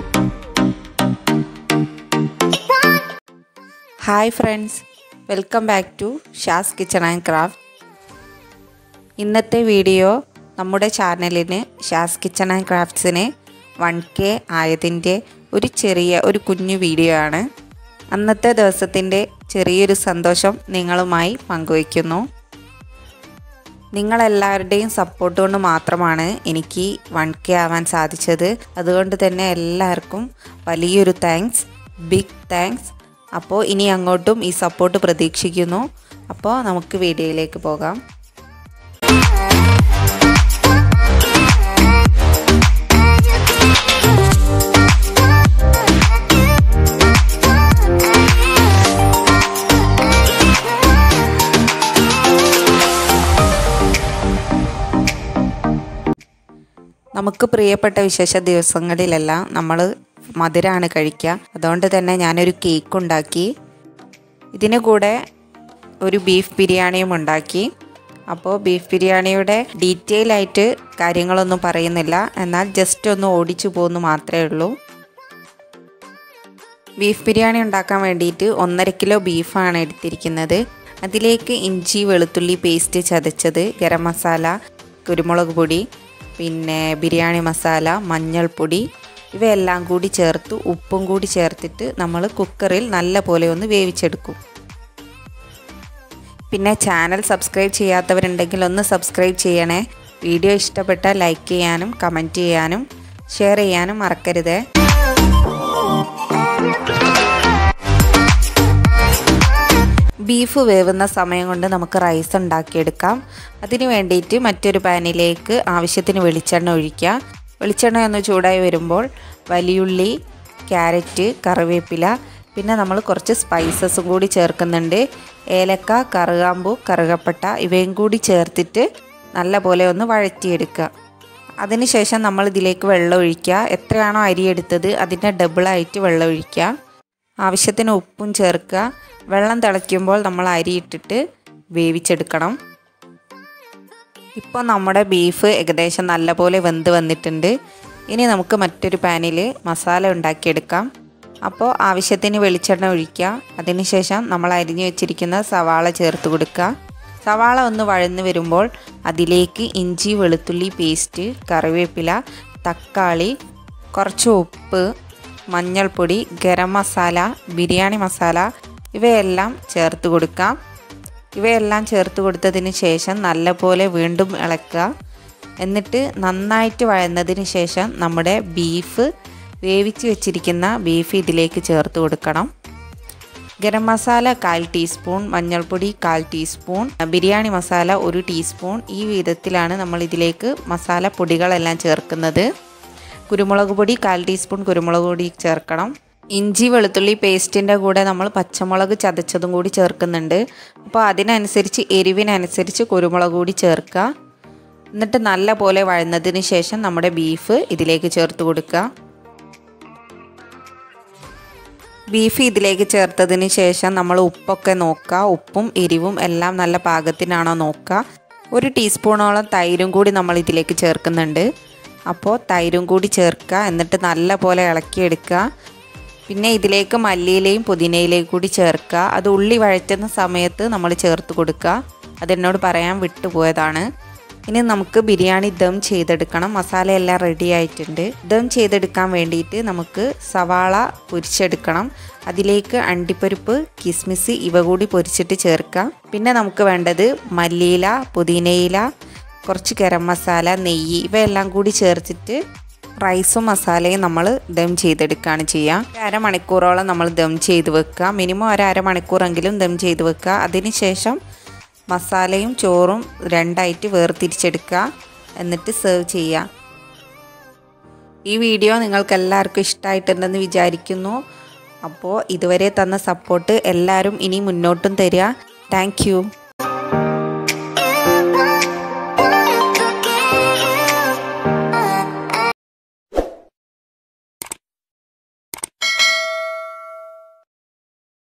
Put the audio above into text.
hi friends welcome back to Shaz kitchen and craft ഇന്നത്തെ video നമ്മുടെ ചാനലിന് ഷാസ് കിച്ചൺ ആൻഡ് ക്രാഫ്റ്റ്സിന് വൺ കെ ആയതിൻ്റെ ഒരു ചെറിയ ഒരു കുഞ്ഞു വീഡിയോ ആണ് അന്നത്തെ ദിവസത്തിൻ്റെ ചെറിയൊരു സന്തോഷം നിങ്ങളുമായി പങ്കുവയ്ക്കുന്നു നിങ്ങളെല്ലാവരുടെയും സപ്പോർട്ട് കൊണ്ട് മാത്രമാണ് എനിക്ക് വൺ കെ ആവാൻ സാധിച്ചത് അതുകൊണ്ട് തന്നെ എല്ലാവർക്കും വലിയൊരു താങ്ക്സ് ബിഗ് താങ്ക്സ് അപ്പോൾ ഇനി അങ്ങോട്ടും ഈ സപ്പോർട്ട് പ്രതീക്ഷിക്കുന്നു അപ്പോൾ നമുക്ക് വീഡിയോയിലേക്ക് പോകാം നമുക്ക് പ്രിയപ്പെട്ട വിശേഷ ദിവസങ്ങളിലെല്ലാം നമ്മൾ മധുരമാണ് കഴിക്കുക അതുകൊണ്ട് തന്നെ ഞാനൊരു കേക്ക് ഉണ്ടാക്കി ഇതിന് കൂടെ ഒരു ബീഫ് ബിരിയാണിയും ഉണ്ടാക്കി അപ്പോൾ ബീഫ് ബിരിയാണിയുടെ ഡീറ്റെയിൽ ആയിട്ട് കാര്യങ്ങളൊന്നും പറയുന്നില്ല എന്നാൽ ജസ്റ്റ് ഒന്ന് ഓടിച്ചു പോകുന്നു മാത്രമേ ഉള്ളൂ ബീഫ് ബിരിയാണി ഉണ്ടാക്കാൻ വേണ്ടിയിട്ട് ഒന്നര കിലോ ബീഫാണ് എടുത്തിരിക്കുന്നത് അതിലേക്ക് ഇഞ്ചി വെളുത്തുള്ളി പേസ്റ്റ് ചതച്ചത് ഗരം മസാല കുരുമുളക് പൊടി പിന്നെ ബിരിയാണി മസാല മഞ്ഞൾപ്പൊടി ഇവയെല്ലാം കൂടി ചേർത്ത് ഉപ്പും കൂടി ചേർത്തിട്ട് നമ്മൾ കുക്കറിൽ നല്ല പോലെ ഒന്ന് വേവിച്ചെടുക്കും പിന്നെ ചാനൽ സബ്സ്ക്രൈബ് ചെയ്യാത്തവരുണ്ടെങ്കിൽ ഒന്ന് സബ്സ്ക്രൈബ് ചെയ്യണേ വീഡിയോ ഇഷ്ടപ്പെട്ടാൽ ലൈക്ക് ചെയ്യാനും കമൻറ്റ് ചെയ്യാനും ഷെയർ ചെയ്യാനും മറക്കരുതേ ബീഫ് വേവുന്ന സമയം കൊണ്ട് നമുക്ക് റൈസ് ഉണ്ടാക്കിയെടുക്കാം അതിന് വേണ്ടിയിട്ട് മറ്റൊരു പാനിലേക്ക് ആവശ്യത്തിന് വെളിച്ചെണ്ണ ഒഴിക്കുക വെളിച്ചെണ്ണ ഒന്ന് ചൂടായി വരുമ്പോൾ വലിയുള്ളി ക്യാരറ്റ് കറിവേപ്പില പിന്നെ നമ്മൾ കുറച്ച് സ്പൈസസും കൂടി ചേർക്കുന്നുണ്ട് ഏലക്ക കറുകാമ്പു കറുകപ്പട്ട ഇവയും കൂടി ചേർത്തിട്ട് നല്ല പോലെ ഒന്ന് വഴറ്റിയെടുക്കുക അതിനുശേഷം നമ്മൾ ഇതിലേക്ക് വെള്ളം ഒഴിക്കുക എത്രയാണോ അരി എടുത്തത് അതിൻ്റെ ഡബിളായിട്ട് വെള്ളം ഒഴിക്കുക ആവശ്യത്തിന് ഉപ്പും ചേർക്കുക വെള്ളം തിളയ്ക്കുമ്പോൾ നമ്മൾ അരി ഇട്ടിട്ട് വേവിച്ചെടുക്കണം ഇപ്പോൾ നമ്മുടെ ബീഫ് ഏകദേശം നല്ലപോലെ വെന്ത് വന്നിട്ടുണ്ട് ഇനി നമുക്ക് മറ്റൊരു പാനിൽ മസാല ഉണ്ടാക്കിയെടുക്കാം അപ്പോൾ ആവശ്യത്തിന് വെളിച്ചെണ്ണ ഒഴിക്കുക അതിനുശേഷം നമ്മൾ അരിഞ്ഞു വെച്ചിരിക്കുന്ന സവാള ചേർത്ത് കൊടുക്കുക സവാള ഒന്ന് വഴന്ന് വരുമ്പോൾ അതിലേക്ക് ഇഞ്ചി വെളുത്തുള്ളി പേസ്റ്റ് കറിവേപ്പില തക്കാളി കുറച്ച് ഉപ്പ് മഞ്ഞൾപ്പൊടി ഗരം മസാല ബിരിയാണി മസാല ഇവയെല്ലാം ചേർത്ത് കൊടുക്കാം ഇവയെല്ലാം ചേർത്ത് കൊടുത്തതിന് ശേഷം നല്ലപോലെ വീണ്ടും ഇളക്കുക എന്നിട്ട് നന്നായിട്ട് വഴന്നതിന് ശേഷം നമ്മുടെ ബീഫ് വേവിച്ച് വെച്ചിരിക്കുന്ന ബീഫ് ഇതിലേക്ക് ചേർത്ത് കൊടുക്കണം ഗരം മസാല കാൽ ടീസ്പൂൺ മഞ്ഞൾപ്പൊടി കാൽ ടീസ്പൂൺ ബിരിയാണി മസാല ഒരു ടീസ്പൂൺ ഈ വിധത്തിലാണ് നമ്മൾ ഇതിലേക്ക് മസാല പൊടികളെല്ലാം ചേർക്കുന്നത് കുരുമുളക് പൊടി കാൽ ടീസ്പൂൺ കുരുമുളക് പൊടി ചേർക്കണം ഇഞ്ചി വെളുത്തുള്ളി പേസ്റ്റിൻ്റെ കൂടെ നമ്മൾ പച്ചമുളക് ചതച്ചതും കൂടി ചേർക്കുന്നുണ്ട് അപ്പോൾ അതിനനുസരിച്ച് എരിവിനനുസരിച്ച് കുരുമുളക് കൂടി ചേർക്കുക എന്നിട്ട് നല്ല പോലെ വഴന്നതിന് ശേഷം നമ്മുടെ ബീഫ് ഇതിലേക്ക് ചേർത്ത് കൊടുക്കുക ബീഫ് ഇതിലേക്ക് ചേർത്തതിന് ശേഷം നമ്മൾ ഉപ്പൊക്കെ നോക്കുക ഉപ്പും എരിവും എല്ലാം നല്ല പാകത്തിനാണോ നോക്കുക ഒരു ടീസ്പൂണോളം തൈരും കൂടി നമ്മൾ ഇതിലേക്ക് ചേർക്കുന്നുണ്ട് അപ്പോൾ തൈരും കൂടി ചേർക്കുക എന്നിട്ട് നല്ല പോലെ ഇളക്കിയെടുക്കുക പിന്നെ ഇതിലേക്ക് മല്ലിയിലയും പുതിനയിലയും കൂടി ചേർക്കുക അത് ഉള്ളി വഴറ്റുന്ന സമയത്ത് നമ്മൾ ചേർത്ത് കൊടുക്കുക അതെന്നോട് പറയാൻ വിട്ടുപോയതാണ് ഇനി നമുക്ക് ബിരിയാണി ദം ചെയ്തെടുക്കണം മസാലയെല്ലാം റെഡി ആയിട്ടുണ്ട് ദം ചെയ്തെടുക്കാൻ വേണ്ടിയിട്ട് നമുക്ക് സവാള പൊരിച്ചെടുക്കണം അതിലേക്ക് അണ്ടിപ്പരിപ്പ് കിസ്മിസ് ഇവ കൂടി പൊരിച്ചിട്ട് ചേർക്കാം പിന്നെ നമുക്ക് വേണ്ടത് മല്ലിയില പുതിനയില കുറച്ച് ഗരം മസാല നെയ്യ് ഇവയെല്ലാം കൂടി ചേർത്തിട്ട് റൈസും മസാലയും നമ്മൾ ദം ചെയ്തെടുക്കുകയാണ് ചെയ്യുക അരമണിക്കൂറോളം നമ്മൾ ദം ചെയ്ത് വെക്കുക മിനിമം ഒരു അരമണിക്കൂറെങ്കിലും ദം ചെയ്ത് വെക്കുക അതിനുശേഷം മസാലയും ചോറും രണ്ടായിട്ട് വേർതിരിച്ചെടുക്കുക എന്നിട്ട് സെർവ് ചെയ്യുക ഈ വീഡിയോ നിങ്ങൾക്ക് എല്ലാവർക്കും ഇഷ്ടമായിട്ടുണ്ടെന്ന് വിചാരിക്കുന്നു അപ്പോൾ ഇതുവരെ തന്ന സപ്പോർട്ട് എല്ലാവരും ഇനി മുന്നോട്ടും തരിക താങ്ക്